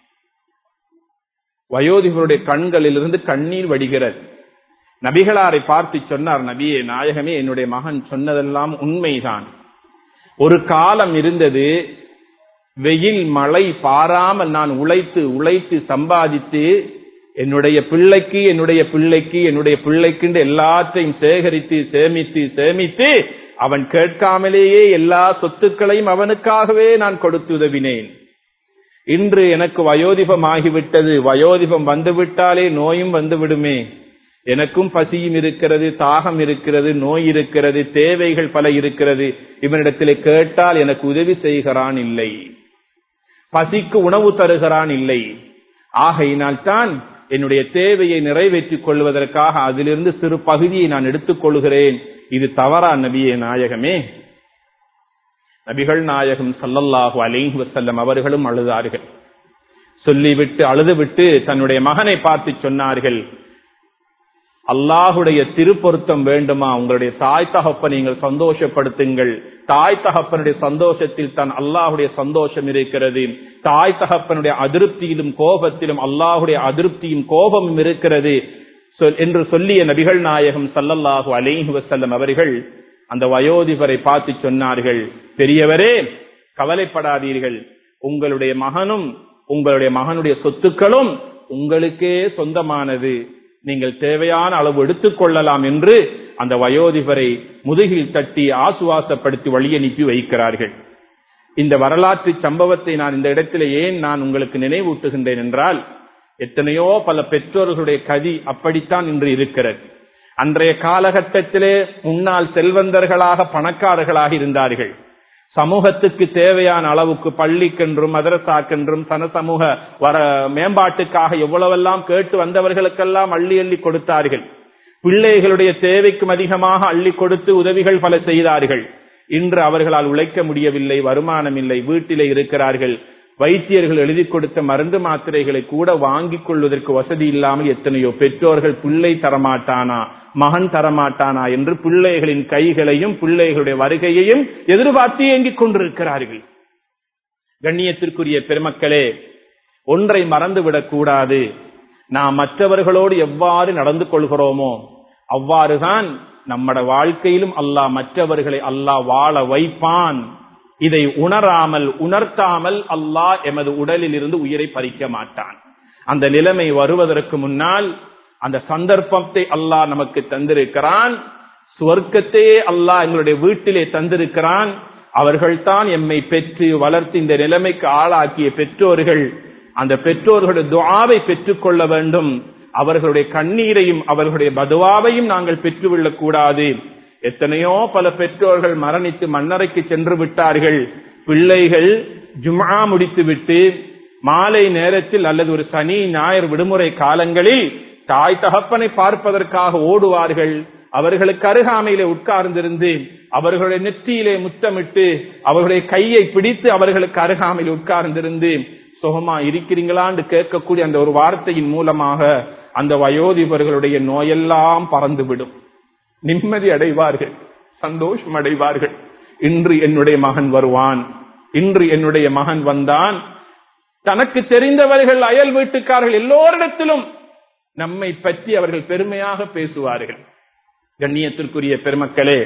வயோதிபருடைய கண்களிலிருந்து கண்ணீர் வடிகிறது நபிகளாரை பார்த்து சொன்னார் நபியே நாயகமே என்னுடைய மகன் சொன்னதெல்லாம் உண்மைதான் ஒரு காலம் இருந்தது வெயில் மழை பாராமல் நான் உழைத்து உழைத்து சம்பாதித்து என்னுடைய பிள்ளைக்கு என்னுடைய பிள்ளைக்கு என்னுடைய பிள்ளைக்கு எல்லாத்தையும் சேகரித்து சேமித்து சேமித்து அவன் கேட்காமலேயே எல்லா சொத்துக்களையும் அவனுக்காகவே நான் கொடுத்து உதவினேன் இன்று எனக்கு வயோதிபம் ஆகிவிட்டது வயோதிபம் வந்துவிட்டாலே நோயும் வந்து விடுமே எனக்கும் பசியும் இருக்கிறது தாகம் இருக்கிறது நோய் இருக்கிறது தேவைகள் பல இருக்கிறது இவனிடத்திலே கேட்டால் எனக்கு உதவி செய்கிறான் இல்லை பசிக்கு உணவு தருகிறான் இல்லை ஆகையினால் தான் என்னுடைய தேவையை நிறைவேற்றிக் கொள்வதற்காக அதிலிருந்து சிறு பகுதியை நான் எடுத்துக் கொள்கிறேன் இது தவறா நபியே நாயகமே நபிகள் நாயகம் சல்லல்லாஹு அலைஹி வசல்லம் அவர்களும் அழுதார்கள் சொல்லிவிட்டு அழுதுவிட்டு தன்னுடைய மகனை பார்த்து சொன்னார்கள் அல்லாஹுடைய திருப்பொருத்தம் வேண்டுமா உங்களுடைய தாய் தகப்ப நீங்கள் சந்தோஷப்படுத்துங்கள் தாய் தகப்பனுடைய சந்தோஷத்தில் தான் அல்லாஹுடைய சந்தோஷம் இருக்கிறது தாய் தகப்பனுடைய அதிருப்தியிலும் கோபத்திலும் அல்லாஹுடைய அதிருப்தியும் கோபமும் இருக்கிறது என்று சொல்லிய நபிகள் நாயகம் சல்லல்லாஹு அலைஹி வசல்லம் அவர்கள் அந்த வயோதிபரை பார்த்து சொன்னார்கள் பெரியவரே கவலைப்படாதீர்கள் உங்களுடைய மகனும் உங்களுடைய மகனுடைய சொத்துக்களும் உங்களுக்கே சொந்தமானது நீங்கள் தேவையான அளவு எடுத்துக் கொள்ளலாம் என்று அந்த வயோதிபரை முதுகில் தட்டி ஆசுவாசப்படுத்தி வழியனுப்பி வைக்கிறார்கள் இந்த வரலாற்று சம்பவத்தை நான் இந்த இடத்துல ஏன் நான் உங்களுக்கு நினைவூட்டுகின்றேன் என்றால் எத்தனையோ பல பெற்றோர்களுடைய கதி அப்படித்தான் இன்று இருக்கிறது அன்றைய காலகட்டத்திலே முன்னாள் செல்வந்தர்களாக பணக்காரர்களாக இருந்தார்கள் சமூகத்துக்கு தேவையான அளவுக்கு பள்ளிக்கென்றும் மதரசாக்கென்றும் சனசமூக வர மேம்பாட்டுக்காக எவ்வளவெல்லாம் கேட்டு வந்தவர்களுக்கெல்லாம் அள்ளி அள்ளி கொடுத்தார்கள் பிள்ளைகளுடைய தேவைக்கும் அதிகமாக அள்ளி கொடுத்து உதவிகள் பல செய்தார்கள் இன்று அவர்களால் உழைக்க முடியவில்லை வருமானம் இல்லை வீட்டிலே இருக்கிறார்கள் வைத்தியர்கள் எழுதி கொடுத்த மருந்து மாத்திரைகளை கூட வாங்கிக் கொள்வதற்கு வசதி இல்லாமல் எத்தனையோ பெற்றோர்கள் பிள்ளை தரமாட்டானா மகன் தரமாட்டானா என்று பிள்ளைகளின் கைகளையும் பிள்ளைகளுடைய வருகையையும் எதிர்பார்த்து இயங்கிக் கொண்டிருக்கிறார்கள் கண்ணியத்திற்குரிய பெருமக்களே ஒன்றை மறந்துவிடக் கூடாது நாம் மற்றவர்களோடு எவ்வாறு நடந்து கொள்கிறோமோ அவ்வாறுதான் நம்மட வாழ்க்கையிலும் அல்லாஹ் மற்றவர்களை அல்லாஹ் வாழ வைப்பான் இதை உணராமல் உணர்த்தாமல் அல்லாஹ் எமது உடலில் இருந்து உயிரை பறிக்க மாட்டான் அந்த நிலைமை வருவதற்கு முன்னால் அந்த சந்தர்ப்பத்தை அல்லாஹ் நமக்கு தந்திருக்கிறான் சுவர்க்கத்தையே அல்லாஹ் எங்களுடைய வீட்டிலே தந்திருக்கிறான் அவர்கள்தான் எம்மை பெற்று வளர்த்து இந்த நிலைமைக்கு ஆளாக்கிய பெற்றோர்கள் அந்த பெற்றோர்களுடைய துவாவை பெற்றுக்கொள்ள வேண்டும் அவர்களுடைய கண்ணீரையும் அவர்களுடைய பதுவாவையும் நாங்கள் பெற்றுவிடக் கூடாது எத்தனையோ பல பெற்றோர்கள் மரணித்து மன்னரைக்கு சென்று விட்டார்கள் பிள்ளைகள் ஜும்ஆ முடித்துவிட்டு மாலை நேரத்தில் அல்லது ஒரு சனி ஞாயிறு விடுமுறை காலங்களில் தாய் தகப்பனை பார்ப்பதற்காக ஓடுவார்கள் அவர்களுக்கு அருகாமையிலே உட்கார்ந்திருந்து அவர்களுடைய நெற்றியிலே முத்தமிட்டு அவர்களுடைய கையை பிடித்து அவர்களுக்கு அருகாமையில் உட்கார்ந்திருந்து சுகமா இருக்கிறீங்களான்னு கேட்கக்கூடிய அந்த ஒரு வார்த்தையின் மூலமாக அந்த வயோதிபர்களுடைய நோயெல்லாம் பறந்துவிடும் நிம்மதி அடைவார்கள் சந்தோஷம் அடைவார்கள் இன்று என்னுடைய மகன் வருவான் இன்று என்னுடைய மகன் வந்தான் தனக்கு தெரிந்தவர்கள் அயல் வீட்டுக்காரர்கள் எல்லோரிடத்திலும் நம்மை பற்றி அவர்கள் பெருமையாக பேசுவார்கள் கண்ணியத்திற்குரிய பெருமக்களே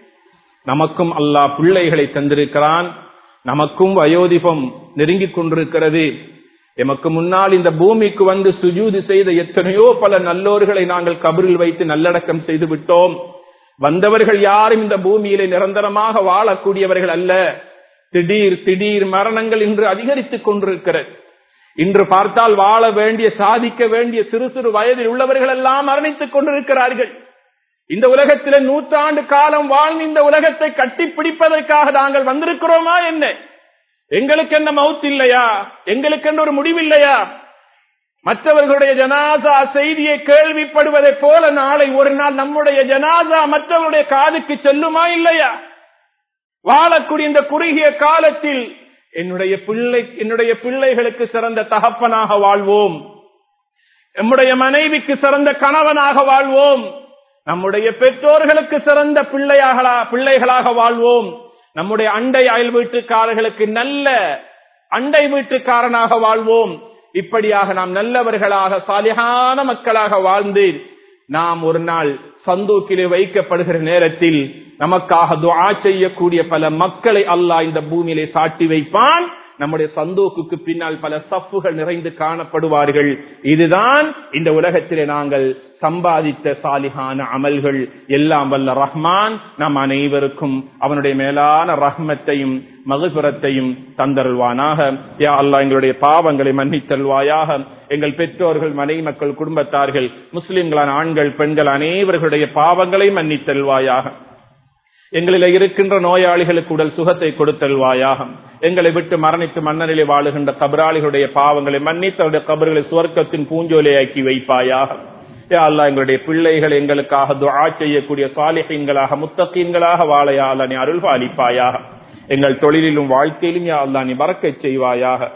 நமக்கும் அல்லாஹ் பிள்ளைகளை தந்திருக்கிறான் நமக்கும் வயோதிபம் நெருங்கிக் கொண்டிருக்கிறது எமக்கு முன்னால் இந்த பூமிக்கு வந்து சுஜூதி செய்த எத்தனையோ பல நல்லோர்களை நாங்கள் கபரில் வைத்து நல்லடக்கம் செய்து விட்டோம் வந்தவர்கள் யாரும் இந்த பூமியிலே நிரந்தரமாக வாழக்கூடியவர்கள் அல்ல திடீர் திடீர் மரணங்கள் இன்று அதிகரித்துக் கொண்டிருக்கிறது இன்று பார்த்தால் வாழ வேண்டிய சாதிக்க வேண்டிய சிறு சிறு வயதில் உள்ளவர்கள் எல்லாம் மரணித்துக் கொண்டிருக்கிறார்கள் இந்த உலகத்திலே நூற்றாண்டு காலம் வாழ்ந்து இந்த உலகத்தை கட்டி பிடிப்பதற்காக நாங்கள் வந்திருக்கிறோமா என்ன எங்களுக்கு என்ன மவுத் இல்லையா எங்களுக்கு என்ன ஒரு முடிவில்லையா மற்றவர்களுடைய ஜனாசா செய்தியை கேள்விப்படுவதைப் போல நாளை ஒரு நாள் நம்முடைய ஜனாசா மற்றவருடைய காதுக்கு செல்லுமா இல்லையா வாழக்கூடிய இந்த குறுகிய காலத்தில் என்னுடைய பிள்ளை என்னுடைய பிள்ளைகளுக்கு சிறந்த தகப்பனாக வாழ்வோம் நம்முடைய மனைவிக்கு சிறந்த கணவனாக வாழ்வோம் நம்முடைய பெற்றோர்களுக்கு சிறந்த பிள்ளையாக பிள்ளைகளாக வாழ்வோம் நம்முடைய அண்டை அயல் வீட்டுக்காரர்களுக்கு நல்ல அண்டை வீட்டுக்காரனாக வாழ்வோம் இப்படியாக நாம் நல்லவர்களாக சாலிகான மக்களாக வாழ்ந்து நாம் ஒரு நாள் சந்தூக்கிலே வைக்கப்படுகிற நேரத்தில் நமக்காக துஆ செய்யக்கூடிய பல மக்களை அல்லாஹ் இந்த பூமியிலே சாட்டி வைப்பான் நம்முடைய சந்தோக்குக்கு பின்னால் பல சப்புகள் நிறைந்து காணப்படுவார்கள் இதுதான் இந்த உலகத்திலே நாங்கள் சம்பாதித்த சாலிகான அமல்கள் எல்லாம் வல்ல ரஹ்மான் நம் அனைவருக்கும் அவனுடைய மேலான ரஹ்மத்தையும் மகுபுரத்தையும் தந்தருள்வானாக யா அல்லா எங்களுடைய பாவங்களை மன்னித்தல்வாயாக எங்கள் பெற்றோர்கள் மனைவி மக்கள் குடும்பத்தார்கள் முஸ்லிம்களான ஆண்கள் பெண்கள் அனைவர்களுடைய பாவங்களை மன்னித்தல்வாயாக எங்களில் இருக்கின்ற நோயாளிகளுக்கு உடல் சுகத்தை கொடுத்தல்வாயாக எங்களை விட்டு மரணித்து மன்னரிலே வாழுகின்ற கபராளிகளுடைய பாவங்களை மன்னித்து அவருடைய கபர்களை சுவர்க்கத்தின் பூஞ்சோலையாக்கி வைப்பாயாக அல்லா எங்களுடைய பிள்ளைகள் எங்களுக்காக துஆ செய்யக்கூடிய சாலிஹீன்களாக முத்தகீன்களாக வாழையா அல்லா நீ அருள் பாலிப்பாயாக எங்கள் தொழிலிலும் வாழ்க்கையிலும் யா அல்லா நீ பறக்க செய்வாயாக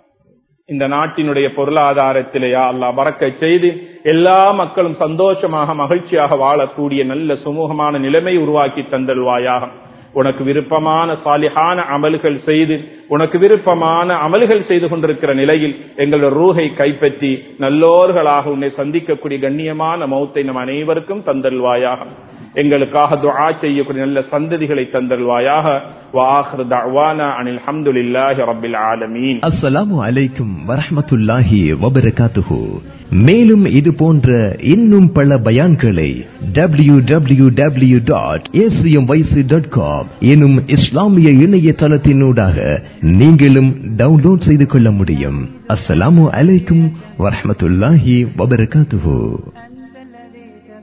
இந்த நாட்டினுடைய பொருளாதாரத்திலேயா அல்லா பறக்க செய்து எல்லா மக்களும் சந்தோஷமாக மகிழ்ச்சியாக வாழக்கூடிய நல்ல சுமூகமான நிலைமை உருவாக்கி தந்தல்வாயாக உனக்கு விருப்பமான சாலிஹான அமல்கள் செய்து உனக்கு விருப்பமான அமல்கள் செய்து கொண்டிருக்கிற நிலையில் எங்களோட ரூஹை கைப்பற்றி நல்லோர்களாக உன்னை சந்திக்கக்கூடிய கண்ணியமான மௌத்தை நம் அனைவருக்கும் தந்தல்வாயாக எங்களுக்காக துஆ செய்யக்கூடிய நல்ல சந்ததிகளை தந்தல்வாயாக வாஹிர் தஅவானா அனில் ஹம்துலில்லாஹி ரப்பில் ஆலமீன் அஸ்ஸலாமு அலைக்கும் வரஹ்மத்துல்லாஹி வபரகாத்துஹு மேலும் இது போன்ற இன்னும் பல பயான்களை W W W dot dot com எனும் இஸ்லாமிய இணையதளத்தினூடாக நீங்களும் டவுன்லோட் செய்து கொள்ள முடியும் அஸ்ஸலாமு அலைக்கும் வரஹ்மத்துல்லாஹி வபரகாத்துஹு